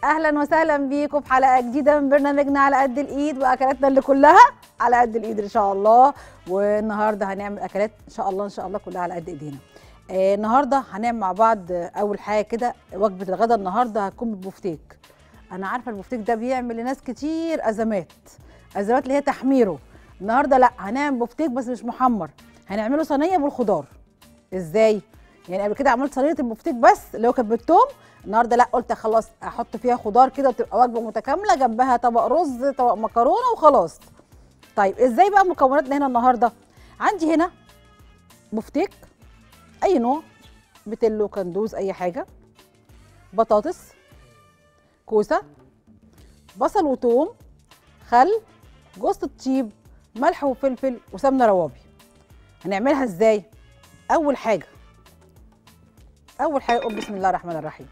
اهلا وسهلا بيكم في حلقه جديده من برنامجنا على قد الايد واكلاتنا اللي كلها على قد الايد ان شاء الله والنهارده هنعمل اكلات ان شاء الله ان شاء الله كلها على قد ايدينا آه النهارده هنعمل مع بعض آه، اول حاجه كده وجبه الغدا النهارده هتكون بالبفتيك انا عارفه البفتيك ده بيعمل لناس كتير ازمات ازمات اللي هي تحميره النهارده لا هنعمل بفتيك بس مش محمر هنعمله صينيه بالخضار ازاي يعني قبل كده عملت صينيه البفتيك بس اللي هو كانت بالثوم النهارده لا قلت خلاص احط فيها خضار كده وتبقى وجبه متكامله جنبها طبق رز طبق مكرونه وخلاص طيب ازاي بقى مكوناتنا هنا النهارده عندي هنا بفتيك اي نوع بتلو كندوز اي حاجه بطاطس كوسه بصل وثوم خل جوز الطيب ملح وفلفل وسمنه روابي هنعملها ازاي اول حاجه اول حاجه نقول بسم الله الرحمن الرحيم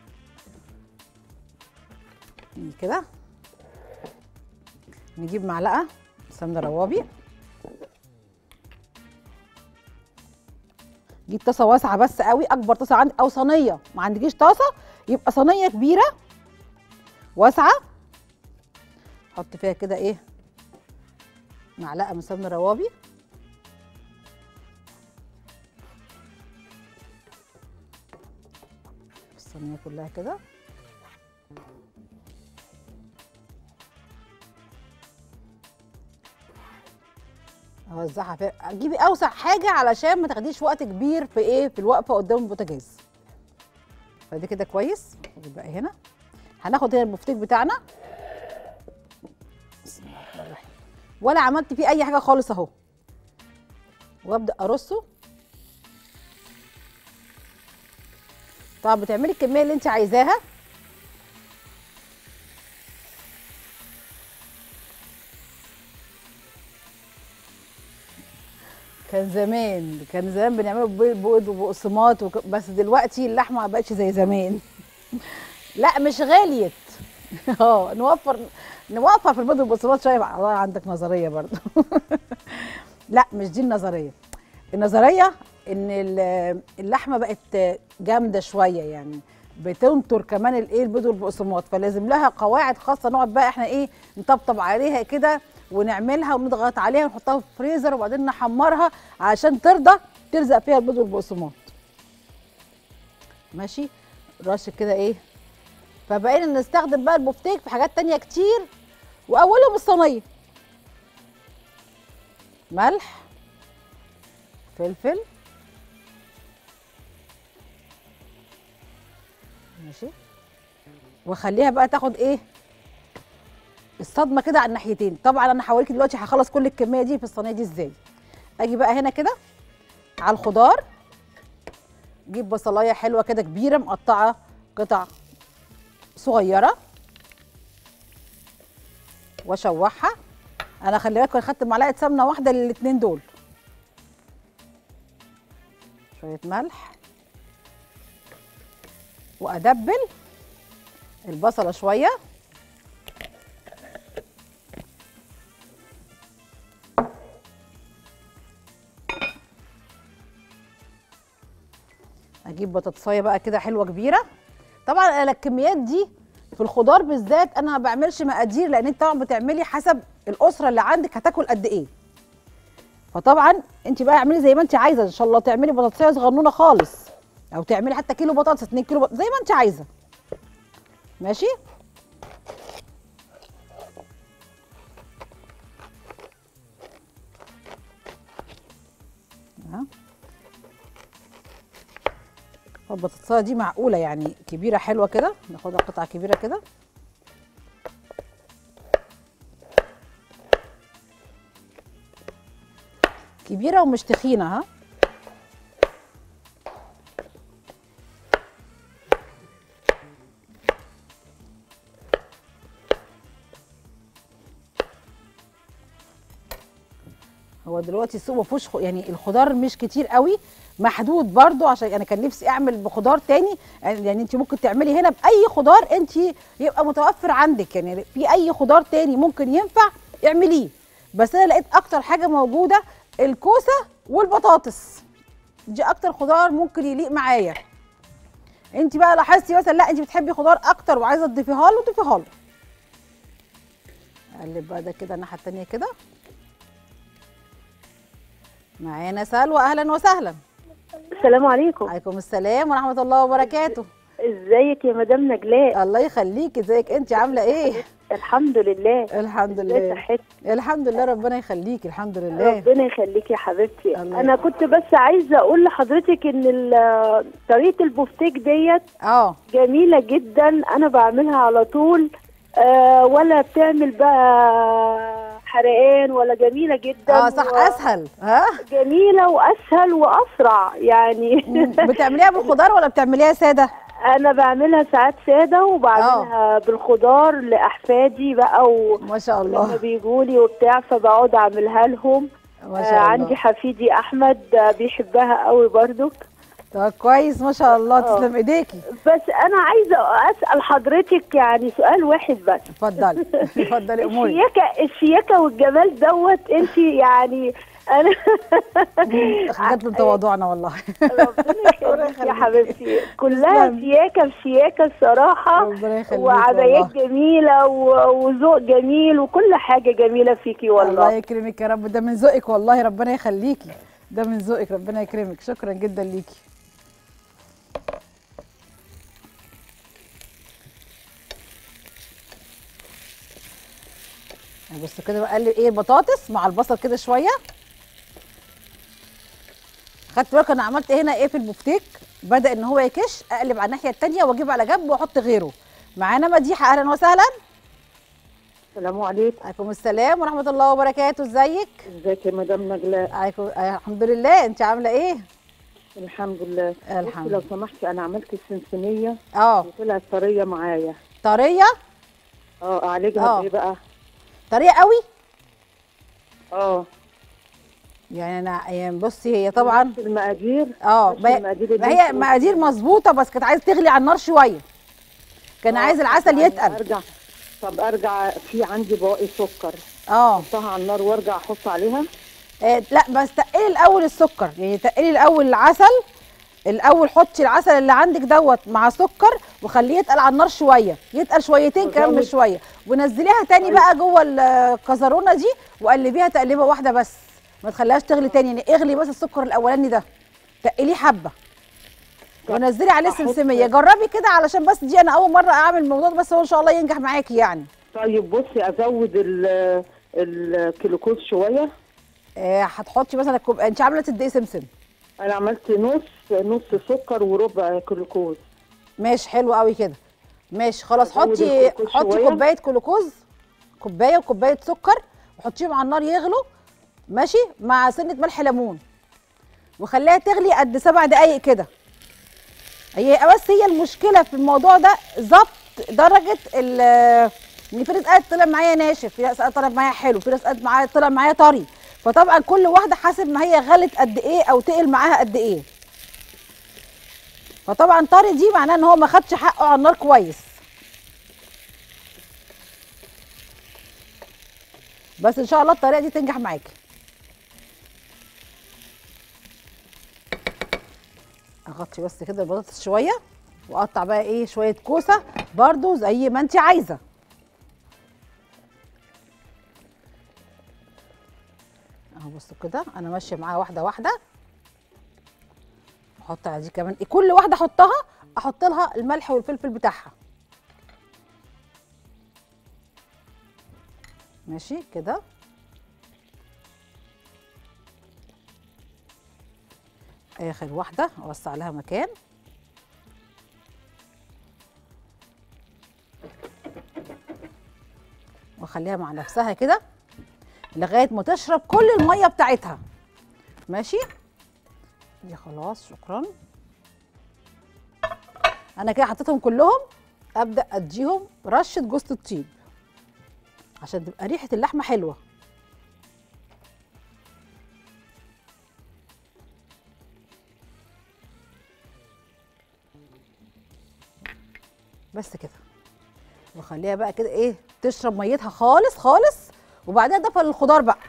نيجي كده نجيب معلقه سمنه روابي جيب طاسه واسعه بس قوي اكبر طاسه عندي او صينيه ما عندكيش طاسه يبقى صينيه كبيره واسعه حط فيها كده ايه معلقه من سمنه روابي الصينيه كلها كده اوزعها في جيبي اوسع حاجه علشان ما تاخديش وقت كبير في ايه في الوقفه قدام البوتاجاز فدي كده كويس بقى هنا هناخد هنا البفتيك بتاعنا بسم الله الرحمن الرحيم ولا عملت فيه اي حاجه خالص اهو وابدا ارصه طبعا بتعملي الكميه اللي انت عايزاها كان زمان كان زمان بنعمله بيض بيض وبقسماط وك... بس دلوقتي اللحمه ما بقتش زي زمان لا مش غاليت اه نوفر نوفر في البيض والبقسماط شويه بقى. والله عندك نظريه برضه لا مش دي النظريه النظريه ان ال- اللحمه بقت جامده شويه يعني بتنطر كمان الايه البيض والبقسماط فلازم لها قواعد خاصه نقعد بقى احنا ايه نطبطب عليها كده ونعملها ونضغط عليها ونحطها في الفريزر وبعدين نحمرها عشان ترضى تلزق فيها البيض والبقسماط ماشي رش كده ايه فبقينا نستخدم بقى البفتيك في حاجات تانية كتير واولهم الصينيه ملح فلفل ماشي واخليها بقى تاخد ايه الصدمه كده على الناحيتين طبعا انا هوريكي دلوقتي هخلص كل الكميه دي في الصينيه دي ازاي اجي بقى هنا كده على الخضار اجيب بصلايه حلوه كده كبيره مقطعه قطع صغيره واشوحها انا خلي بالك انا خدت معلقه سمنه واحده للاتنين دول شويه ملح وادبل البصله شويه اجيب بطاطسايه بقى كده حلوه كبيره طبعا انا الكميات دي في الخضار بالذات انا ما بعملش مقادير لان انت طبعا بتعملي حسب الاسره اللي عندك هتاكل قد ايه فطبعا انت بقى اعملي زي ما انت عايزه ان شاء الله تعملي بطاطسايه صغنونه خالص او تعملي حتى كيلو بطاطس 2 كيلو بطاطس زي ما انت عايزه ماشي ها. البطاطسايه دي معقوله يعني كبيره حلوه كده ناخدها قطعه كبيره كده كبيره ومش تخينه ها هو دلوقتي السوق ما فيهوش خ- يعني الخضار مش كتير قوي محدود برضو عشان انا كان نفسي اعمل بخضار تاني يعني يعني انت ممكن تعملي هنا باي خضار انت يبقى متوفر عندك يعني في اي خضار تاني ممكن ينفع اعمليه بس انا لقيت اكتر حاجه موجوده الكوسه والبطاطس دي اكتر خضار ممكن يليق معايا انت بقى لاحظتي مثلا لا انت بتحبي خضار اكتر وعايزه تضيفيها له ضيفيها له اقلب بقى ده كده الناحيه التانيه كده معانا سلوى اهلا وسهلا السلام عليكم عليكم السلام ورحمه الله وبركاته ازيك يا مدام نجلاء الله يخليكي ازيك انت عامله ايه الحمد لله الحمد ازاي لله صحتك الحمد لله ربنا يخليكي الحمد لله ربنا يخليكي يا حبيبتي الله انا كنت بس عايزه اقول لحضرتك ان ال- طريقه البوفتيك ديت اه جميله جدا انا بعملها على طول آه ولا بتعمل بقى حرقان ولا جميله جدا اه صح و- اسهل ها جميله واسهل واسرع يعني بتعمليها بالخضار ولا بتعمليها ساده انا بعملها ساعات ساده وبعملها بالخضار لاحفادي بقى و... ما شاء لما الله بيجوا لي وبتاع فبقعد اعملها لهم ما آه شاء الله عندي حفيدي احمد آه بيحبها قوي برضك طب كويس ما شاء الله آه. تسلم ايديكي بس انا عايزه اسال حضرتك يعني سؤال واحد بس اتفضلي اتفضلي اموري الشياكه الشياكه والجمال دوت انت يعني انا جت من تواضعنا والله ربنا يخليك يا حبيبتي كلها تسلم. شياكه في شياكه الصراحه ربنا يخليكي وعبايات والله. جميله و- وذوق جميل وكل حاجه جميله فيكي الله والله يكرمك يا رب ده من ذوقك والله ربنا يخليكي ده من ذوقك ربنا يكرمك شكرا جدا ليكي بص كده بقلب ايه البطاطس مع البصل كده شويه خدت بالك انا عملت هنا ايه في البفتيك بدا ان هو يكش اقلب على الناحيه التانيه واجيب على جنب واحط غيره معانا مديحه اهلا وسهلا السلام عليكم عليكم السلام ورحمه الله وبركاته ازيك ازيك يا مدام نجلاء عليكم آه، الحمد لله انت عامله ايه الحمد لله الحمد بصي لو لله سمحتي انا عملت السمسميه اه وطلعت طريه معايا طريه اه اعالجها آه. بايه بقى طريه قوي اه يعني انا يعني بصي هي طبعا نفس المقادير اه نفس ما المقادير ما اللي هي انت مقادير قلتيها. مظبوطه بس كانت عايزه تغلي على النار شويه كان آه، عايز العسل يعني يتقل ارجع طب ارجع في عندي بواقي سكر اه احطها على النار وارجع احط عليها آه، لا بس تقلي الاول السكر يعني تقلي الاول العسل الاول حطي العسل اللي عندك دوت مع سكر وخليه يتقل على النار شويه يتقل شويتين كمان مش وزود- شويه ونزليها تاني طيب. بقى جوه الكزرونه دي وقلبيها تقليبه واحده بس ما تخليهاش تغلي تاني يعني اغلي بس السكر الاولاني ده تقليه حبه طب ونزلي عليه أحط- سمسميه جربي كده علشان بس دي انا اول مره اعمل الموضوع ده بس هو ان شاء الله ينجح معاكي يعني طيب بصي ازود ال- الكلوكوز شويه آه، هتحطي مثلا كوب انت عامله قد ايه سمسم انا عملت نص نص سكر وربع كلوكوز ماشي حلو قوي كده ماشي خلاص أزود حطي الجلوكوز حطي شوية. كوبايه جلوكوز كوبايه وكوبايه سكر وحطيهم على النار يغلوا ماشي مع سنه ملح ليمون وخليها تغلي قد سبع دقايق كده هي بس هي المشكله في الموضوع ده ظبط درجه ال ان في ناس قالت طلع معايا ناشف في ناس قالت طلع معايا حلو في ناس قالت معايا طلع معايا طري فطبعا كل واحده حسب ما هي غلت قد ايه او تقل معاها قد ايه فطبعا طري دي معناه ان هو ما خدش حقه على النار كويس بس ان شاء الله الطريقه دي تنجح معاكي اغطي بس كده البطاطس شويه واقطع بقى ايه شويه كوسه برضو زي ما انت عايزه اهو بصوا كده انا ماشيه معاها واحده واحده احط على دي كمان إيه، كل واحده احطها احط لها الملح والفلفل بتاعها ماشي كده اخر واحده اوسع لها مكان واخليها مع نفسها كده لغايه ما تشرب كل الميه بتاعتها ماشي دي خلاص شكرا انا كده حطيتهم كلهم ابدا اديهم رشه جوز الطيب عشان تبقى ريحه اللحمه حلوه بس كده واخليها بقى كده ايه تشرب ميتها خالص خالص وبعدها اضيفها للخضار بقى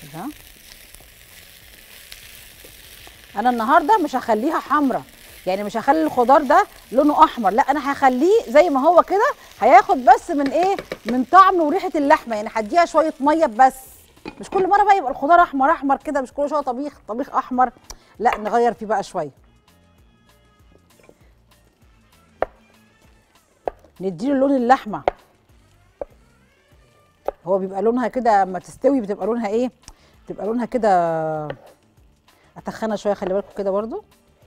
كده انا النهارده مش هخليها حمراء يعني مش هخلي الخضار ده لونه احمر لا انا هخليه زي ما هو كده هياخد بس من ايه من طعم وريحه اللحمه يعني هديها شويه ميه بس مش كل مره بقى يبقى الخضار احمر احمر كده مش كل شويه طبيخ طبيخ احمر لا نغير فيه بقى شويه نديله لون اللحمه هو بيبقى لونها كده اما تستوي بتبقى لونها ايه بتبقى لونها كده اتخنها شويه خلي بالكم كده برضو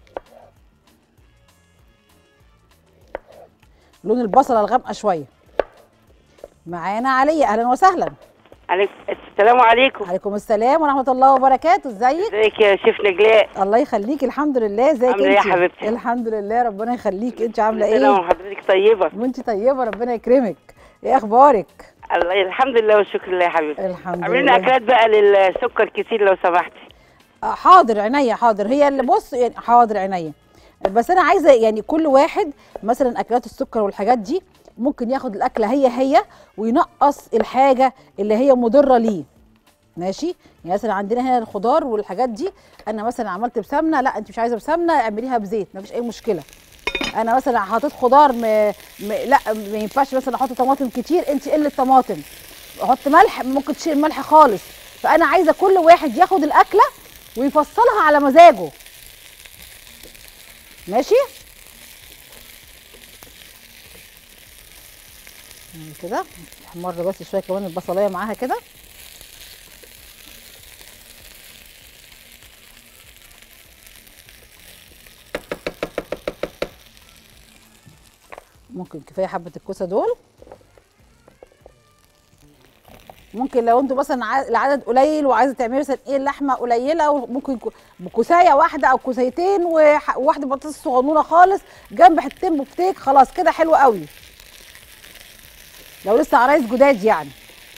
لون البصله الغامقه شويه معانا علي اهلا وسهلا عليك السلام عليكم عليكم السلام ورحمه الله وبركاته ازيك ازيك يا شيف نجلاء الله يخليكي الحمد لله ازيك عاملة ايه يا انت حبيبتي؟ الحمد لله ربنا يخليك انت عامله كل سنة ايه وحضرتك طيبة وانت طيبه ربنا يكرمك ايه اخبارك الله الحمد لله والشكر لله يا حبيبتي الحمد اعملي لنا لله اكلات بقى للسكر كتير لو سمحتي آه، حاضر عينيا حاضر هي اللي بص يعني حاضر عينيا بس انا عايزه يعني كل واحد مثلا اكلات السكر والحاجات دي ممكن ياخد الاكله هي هي وينقص الحاجه اللي هي مضره ليه ماشي يعني مثلا عندنا هنا الخضار والحاجات دي انا مثلا عملت بسمنه لا انت مش عايزه بسمنه اعمليها بزيت مفيش اي مشكله انا مثلا حطيت خضار م... م... لا ما ينفعش مثلا احط طماطم كتير انت قله طماطم احط ملح ممكن تشيل الملح خالص فانا عايزه كل واحد ياخد الاكله ويفصلها على مزاجه ماشي يعني كده احمر بس شويه كمان البصلايه معاها كده ممكن كفايه حبه الكوسه دول ممكن لو انتوا مثلا ع- العدد قليل وعايزه تعملي مثلا ايه اللحمه قليله وممكن يكون بكوسايه واحده او كوسايتين وح- وواحده بطاطس صغنونه خالص جنب حتتين بفتيك خلاص كده حلو قوي لو لسه عرايس جداد يعني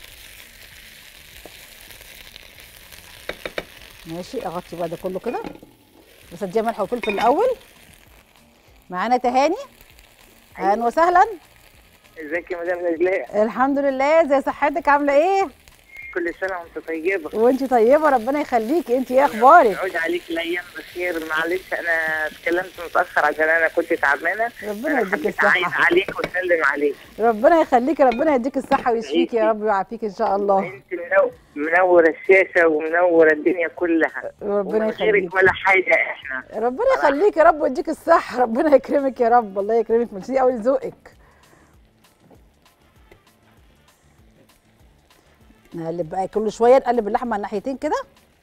ماشي اغطي بقى ده كله كده بس اديها ملح وفلفل الاول معانا تهاني اهلا وسهلا ازيك يا مدام نجلاء الحمد لله زي صحتك عامله ايه كل سنه وانت طيبه وانتي طيبه ربنا يخليكي انتي ايه اخبارك يعود عليك الايام بخير معلش انا اتكلمت متاخر عشان انا كنت تعبانه ربنا انا يديك حبيت اعيد الصحه عليك واسلم عليك ربنا يخليكي ربنا يديك الصحه ويشفيكي يا رب ويعافيك ان شاء الله انت منو- منوره الشاشه ومنوره الدنيا كلها ربنا ومن غيرك يخليك ولا حاجه احنا ربنا يخليك يا رب ويديك الصحه ربنا يكرمك يا رب الله يكرمك ميرسي قوي لذوقك نقلب بقى كل شويه نقلب اللحمه على الناحيتين كده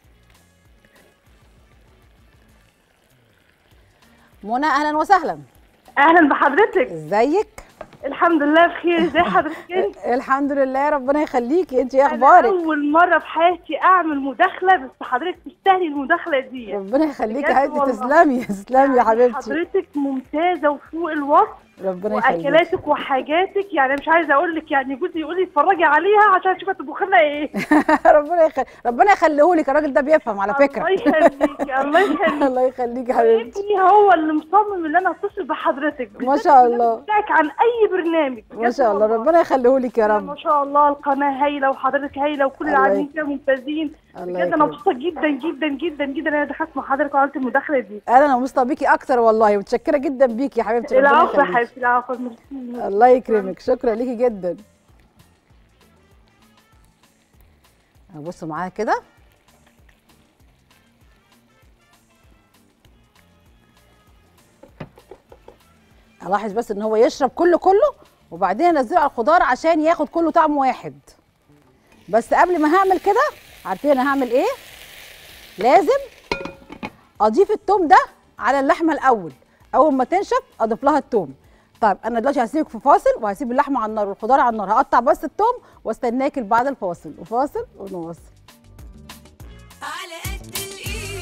منى اهلا وسهلا اهلا بحضرتك ازيك الحمد لله بخير ازي حضرتك انت الحمد لله ربنا يخليكي انت ايه أنا اخبارك اول مره في حياتي اعمل مداخله بس حضرتك تستاهلي المداخله دي ربنا يخليكي بجد يا حبيبتي والله. تسلمي تسلمي يا حبيبتي حضرتك ممتازه وفوق الوصف ربنا يخليك واكلاتك وحاجاتك يعني مش عايزه اقول لك يعني جوزي يقول لي اتفرجي عليها عشان اشوف هتطبخي لنا ايه ربنا يخلي ربنا يخليهولك الراجل ده بيفهم على فكره الله يخليكي الله يخليكي الله يخليكي يا حبيبتي ابني هو اللي مصمم ان انا اتصل بحضرتك ما شاء الله. البرنامج بتاعك عن اي برنامج ما بجد شاء الله والله. ربنا يخليهولك يا ما رب شاء الله القناه هايله وحضرتك هايله وكل الله العاملين يك- فيها ممتازين الله بجد انا يكرمك مبسوطه جدا جدا جدا جدا انا دخلت مع حضرتك وعملت المداخله دي انا مبسوطه بيكي اكتر والله متشكره جدا بيكي يا حبيبتي ربنا العفو يا يخليكي حبيبتي العفو ميرسي الله يكرمك شكرا ليكي جدا بصوا معايا كده الاحظ بس ان هو يشرب كله كله وبعدين انزله على الخضار عشان ياخد كله طعم واحد بس قبل ما هعمل كده عارفين انا هعمل ايه لازم اضيف التوم ده على اللحمه الاول اول ما تنشف اضيف لها التوم طيب انا دلوقتي هسيبك في فاصل وهسيب اللحمه على النار والخضار على النار هقطع بس التوم واستناكل بعد الفاصل وفاصل ونواصل على قد الايد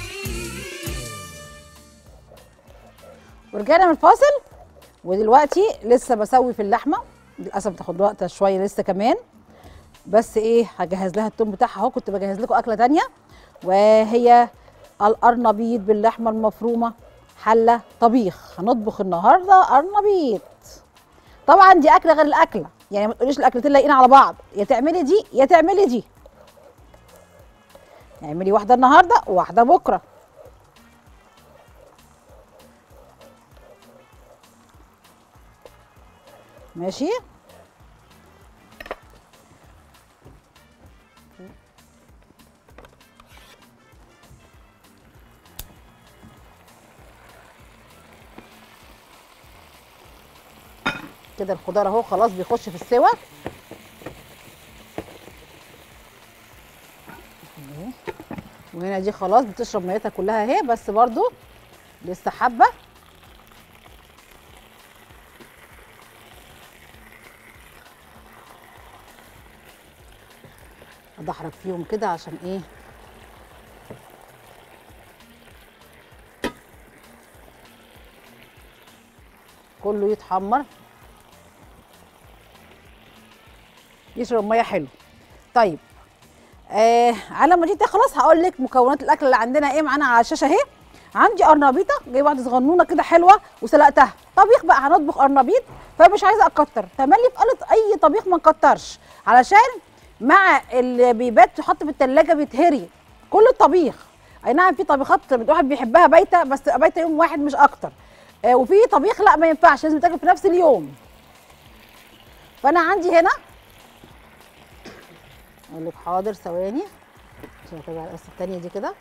ورجعنا من الفاصل ودلوقتي لسه بسوي في اللحمه للاسف بتاخد وقت شويه لسه كمان بس ايه هجهز لها التوم بتاعها اهو كنت بجهز لكم اكله تانية وهي القرنبيط باللحمه المفرومه حله طبيخ هنطبخ النهارده قرنبيط طبعا دي اكله غير الاكله يعني ما تقوليش الاكلتين لايقين على بعض يا تعملي دي يا تعملي دي اعملي واحده النهارده وواحده بكره ماشي كده الخضار اهو خلاص بيخش في السوا أهي. وهنا دي خلاص بتشرب ميتها كلها اهي بس برضو لسه حبه ادحرج فيهم كده عشان ايه كله يتحمر يشرب ميه حلو طيب آه على ما جيت خلاص هقول لك مكونات الاكل اللي عندنا ايه معانا على الشاشه اهي عندي قرنبيطه جايبه واحده صغنونه كده حلوه وسلقتها طبيخ بقى هنطبخ قرنبيط فمش عايزه اكتر تملي في قلط اي طبيخ ما نكترش علشان مع اللي بيبات يحط في التلاجة بيتهري كل الطبيخ اي نعم في طبيخات الواحد بيحبها بايته بس تبقى بايته يوم واحد مش اكتر آه وفي طبيخ لا ما ينفعش لازم يتاكل في نفس اليوم فانا عندي هنا اقول لك حاضر ثواني عشان اتابع القصه التانيه دي كده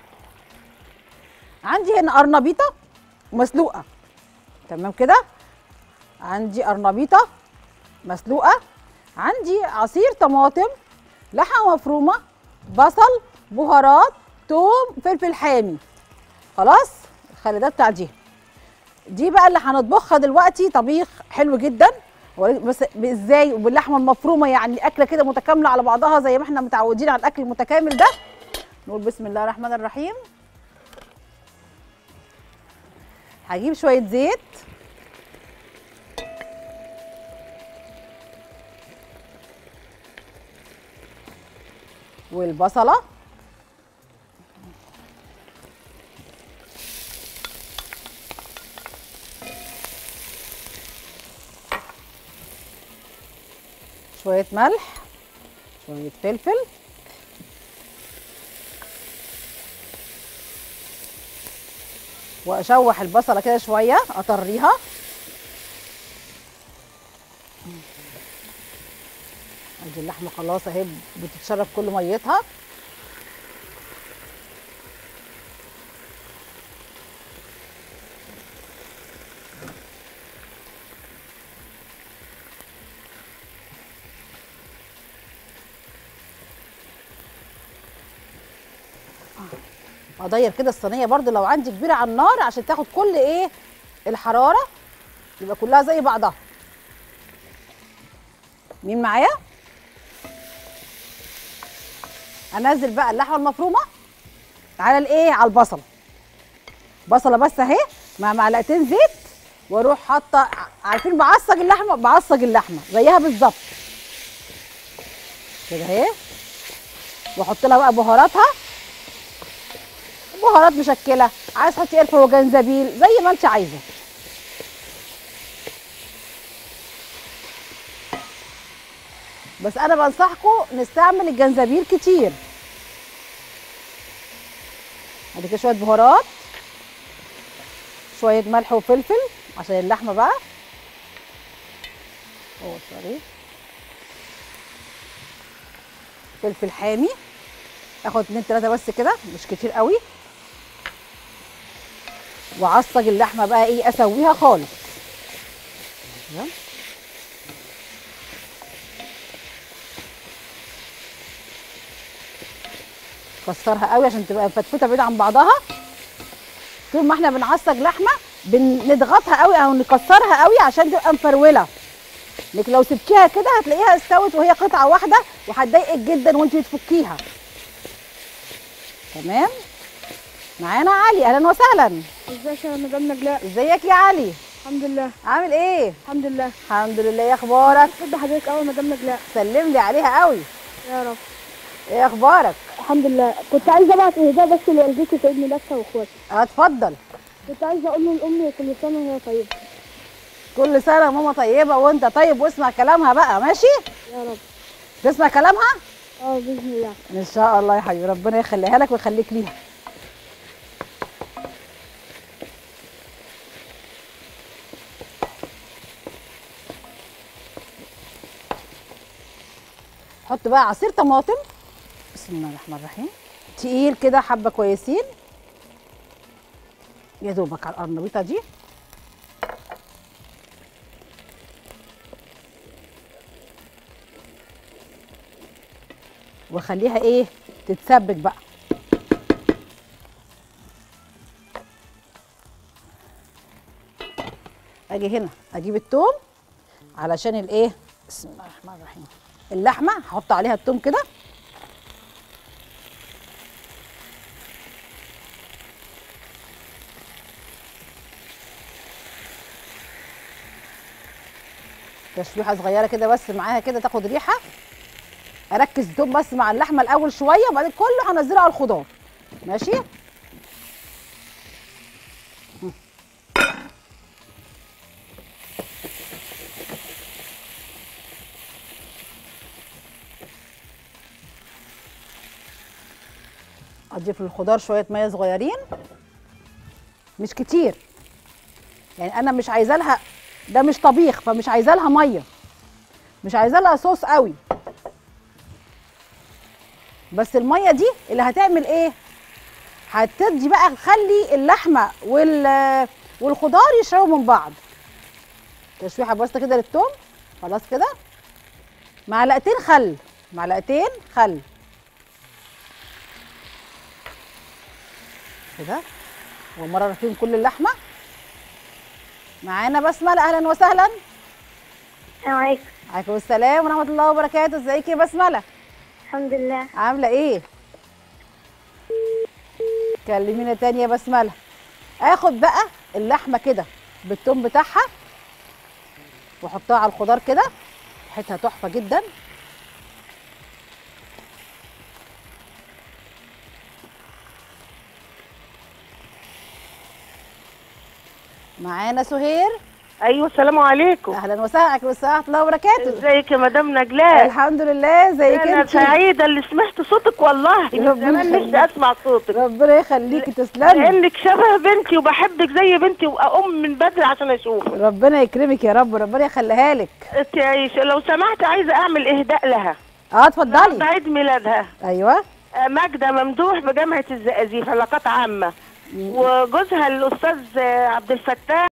عندي هنا قرنبيطه مسلوقه تمام كده عندي قرنبيطه مسلوقه عندي عصير طماطم لحمه مفرومه بصل بهارات توم فلفل حامي خلاص الخليدات بتاع دي دي بقى اللي هنطبخها دلوقتي طبيخ حلو جدا ولكن بس ازاي وباللحمه المفرومه يعني اكله كده متكامله على بعضها زي ما احنا متعودين على الاكل المتكامل ده نقول بسم الله الرحمن الرحيم هجيب شويه زيت والبصله شويه ملح شويه فلفل واشوح البصله كده شويه اطريها ادي اللحمه خلاص اهي بتتشرب كل ميتها اضير كده الصينيه برضو لو عندي كبيره على النار عشان تاخد كل ايه الحراره يبقى كلها زي بعضها مين معايا انزل بقى اللحمه المفرومه على الايه على البصله بصله بس اهي مع معلقتين زيت واروح حاطه عارفين بعصج اللحمه بعصج اللحمه زيها بالظبط كده اهي واحط لها بقى بهاراتها بهارات مشكله عايز تحطي قرفه وجنزبيل زي ما انت عايزه بس انا بنصحكم نستعمل الجنزبيل كتير ادي كده شويه بهارات شويه ملح وفلفل عشان اللحمه بقى اوه سوري فلفل حامي اخد اتنين تلاته بس كده مش كتير قوي وعصج اللحمه بقى ايه اسويها خالص تمام كسرها قوي عشان تبقى مفتفته بعيد عن بعضها طول ما احنا بنعصج لحمه بنضغطها قوي او نكسرها قوي عشان تبقى مفروله لكن لو سبتيها كده هتلاقيها استوت وهي قطعه واحده وهتضايقك جدا وانت بتفكيها تمام معانا علي اهلا وسهلا ازيك يا مدام نجلاء ازيك يا علي الحمد لله عامل ايه الحمد لله الحمد لله ايه اخبارك بحب حضرتك قوي مدام نجلاء سلم لي عليها قوي يا رب ايه اخبارك الحمد لله كنت عايزه ابعت اهداء بس لوالدتي في عيد ميلادها واخواتي اتفضل كنت عايزه اقول لامي كل سنه وهي طيبه كل سنه ماما طيبه وانت طيب واسمع كلامها بقى ماشي يا رب تسمع كلامها اه باذن الله ان شاء الله يا حبيبي ربنا يخليها لك ويخليك ليها حط بقى عصير طماطم بسم الله الرحمن الرحيم تقيل كده حبه كويسين يا دوبك على القرنبيطه دي واخليها ايه تتسبك بقى اجي هنا اجيب التوم علشان الايه بسم الله الرحمن الرحيم اللحمه هحط عليها التوم كده تشويحه صغيره كده بس معاها كده تاخد ريحه اركز التوم بس مع اللحمه الاول شويه وبعدين كله هنزله على الخضار ماشي مم. اضيف للخضار شويه ميه صغيرين مش كتير يعني انا مش عايزه لها ده مش طبيخ فمش عايزه لها ميه مش عايزه لها صوص قوي بس الميه دي اللي هتعمل ايه هتدي بقى تخلي اللحمه وال والخضار يشربوا من بعض تشويحه بسيطه كده للثوم خلاص كده معلقتين خل معلقتين خل كده ومرر فيهم كل اللحمه معانا بسمله اهلا وسهلا السلام عليكم عليكم السلام ورحمه الله وبركاته ازيك يا بسمله الحمد لله عامله ايه كلمينا تاني يا بسمله اخد بقى اللحمه كده بالثوم بتاعها واحطها على الخضار كده ريحتها تحفه جدا معانا سهير ايوه السلام عليكم اهلا وسهلا عليكم السلام ورحمه الله وبركاته ازيك يا مدام نجلاء الحمد لله ازيك انا انت سعيده اللي سمعت صوتك والله من ربنا زمان يخليك. نفسي اسمع صوتك ربنا يخليكي تسلمي لانك شبه بنتي وبحبك زي بنتي واقوم من بدري عشان اشوفك ربنا يكرمك يا رب ربنا يخليها لك تعيش لو سمحت عايزه اعمل اهداء لها اه اتفضلي عيد ميلادها ايوه آه، ماجده ممدوح بجامعه الزقازيق علاقات عامه وجوزها الاستاذ آه، عبد الفتاح